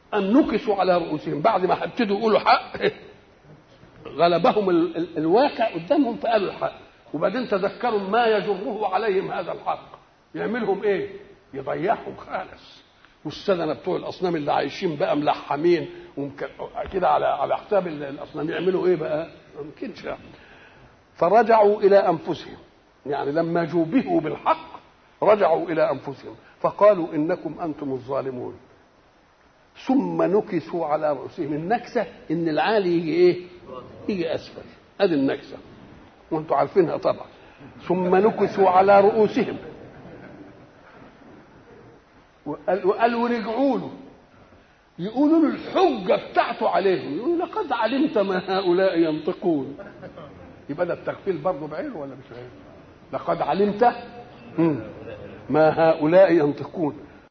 ان نكسوا على رؤوسهم بعد ما ابتدوا يقولوا حق غلبهم ال ال الواقع قدامهم فقالوا الحق وبعدين تذكروا ما يجره عليهم هذا الحق يعملهم ايه يضيعهم خالص والسدنه بتوع الاصنام اللي عايشين بقى ملحمين كده على على حساب الاصنام يعملوا ايه بقى ما يمكنش فرجعوا الى انفسهم يعني لما جوبهوا بالحق رجعوا الى انفسهم فقالوا انكم انتم الظالمون ثم نكسوا على رؤوسهم النكسه ان العالي يجي ايه يجي اسفل ادي النكسه وانتم عارفينها طبعا ثم نكسوا على رؤوسهم وقالوا رجعوا له يقولوا له الحجه بتاعته عليهم يقولوا لقد علمت ما هؤلاء ينطقون يبقى ده التغفيل برضه بعينه ولا مش بعينه لقد علمت ما هؤلاء ينطقون